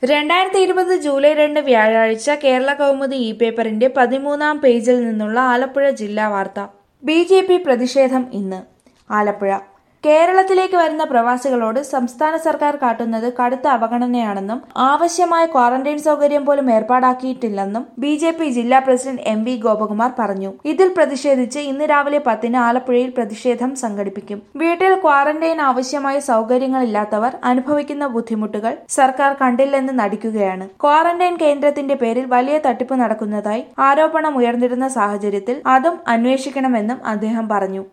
രണ്ടായിരത്തി ഇരുപത് ജൂലൈ രണ്ട് വ്യാഴാഴ്ച കേരള കൗമുദി ഇ പേപ്പറിന്റെ പതിമൂന്നാം പേജിൽ നിന്നുള്ള ആലപ്പുഴ ജില്ലാ വാർത്ത ബി ജെ പി പ്രതിഷേധം ഇന്ന് ആലപ്പുഴ കേരളത്തിലേക്ക് വരുന്ന പ്രവാസികളോട് സംസ്ഥാന സർക്കാർ കാട്ടുന്നത് കടുത്ത അവഗണനയാണെന്നും ആവശ്യമായ ക്വാറന്റൈൻ സൗകര്യം പോലും ഏർപ്പാടാക്കിയിട്ടില്ലെന്നും ബി ജെ പി ജില്ലാ പ്രസിഡന്റ് എം വി ഗോപകുമാർ പറഞ്ഞു ഇതിൽ പ്രതിഷേധിച്ച് ഇന്ന് രാവിലെ പത്തിന് ആലപ്പുഴയിൽ പ്രതിഷേധം സംഘടിപ്പിക്കും വീട്ടിൽ ക്വാറന്റൈൻ ആവശ്യമായ സൗകര്യങ്ങളില്ലാത്തവർ അനുഭവിക്കുന്ന ബുദ്ധിമുട്ടുകൾ സർക്കാർ കണ്ടില്ലെന്ന് നടിക്കുകയാണ് ക്വാറന്റൈൻ കേന്ദ്രത്തിന്റെ പേരിൽ വലിയ തട്ടിപ്പ് നടക്കുന്നതായി ആരോപണം ഉയർന്നിരുന്ന സാഹചര്യത്തിൽ അതും അന്വേഷിക്കണമെന്നും അദ്ദേഹം പറഞ്ഞു